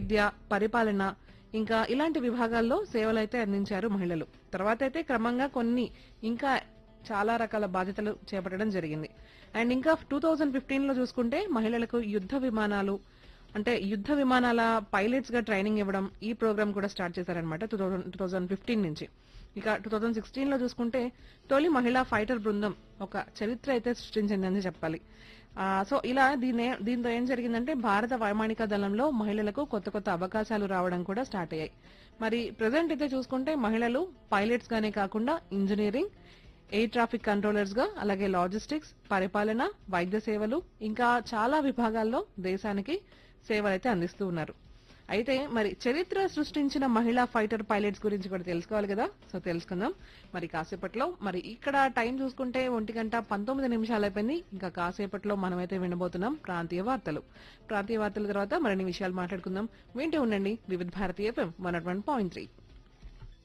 వైద్య పరిపాలన ఇంకా ఇలాంటి విభాగాల్లో సేవలు అయితే అందించారు మహిళలు తర్వాత అయితే క్రమంగా కొన్ని ఇంకా చాలా రకాల బాధ్యతలు చేపట్టడం జరిగింది అండ్ ఇంకా టూ థౌజండ్ ఫిఫ్టీన్ లో చూసుకుంటే మహిళలకు యుద్ధ విమానాలు అంటే యుద్ధ విమానాల పైలట్స్ గా ట్రైనింగ్ ఇవ్వడం ఈ ప్రోగ్రామ్ కూడా స్టార్ట్ చేశారనమాట two thousand two thousand fifteen నుంచి ఇక టూ థౌసండ్ సిక్స్టీన్ లో చూసుకుంటే తొలి మహిళా ఫైటర్ బృందం ఒక చరిత్ర అయితే సృష్టించిందని చెప్పాలి ఆ, సో ఇలా దీని దీంతో ఏం జరిగిందంటే భారత వైమానిక దళంలో మహిళలకు కొత్త కొత్త అవకాశాలు రావడం కూడా స్టార్ట్ అయ్యాయి మరి ప్రజెంట్ అయితే చూసుకుంటే మహిళలు పైలట్స్ గానే కాకుండా ఇంజనీరింగ్ ఎయిర్ ట్రాఫిక్ కంట్రోలర్స్ గా అలాగే లాజిస్టిక్స్ పరిపాలన వైద్య సేవలు ఇంకా చాలా విభాగాల్లో దేశానికి సేవలు అయితే అందిస్తూ ఉన్నారు అయితే మరి చరిత్ర సృష్టించిన మహిళా ఫైటర్ పైలట్స్ గురించి కూడా తెలుసుకోవాలి కదా సో తెలుసుకుందాం మరి కాసేపట్లో మరి ఇక్కడ టైం చూసుకుంటే ఒంటి గంట పంతొమ్మిది నిమిషాలు అయిపోయింది ఇంకా కాసేపట్లో మనమైతే వినబోతున్నాం ప్రాంతీయ వార్తలు ప్రాంతీయ వార్తల తర్వాత మరిన్ని విషయాలు మాట్లాడుకుందాం వింటూ ఉండండి Vividh Bharati FM one point three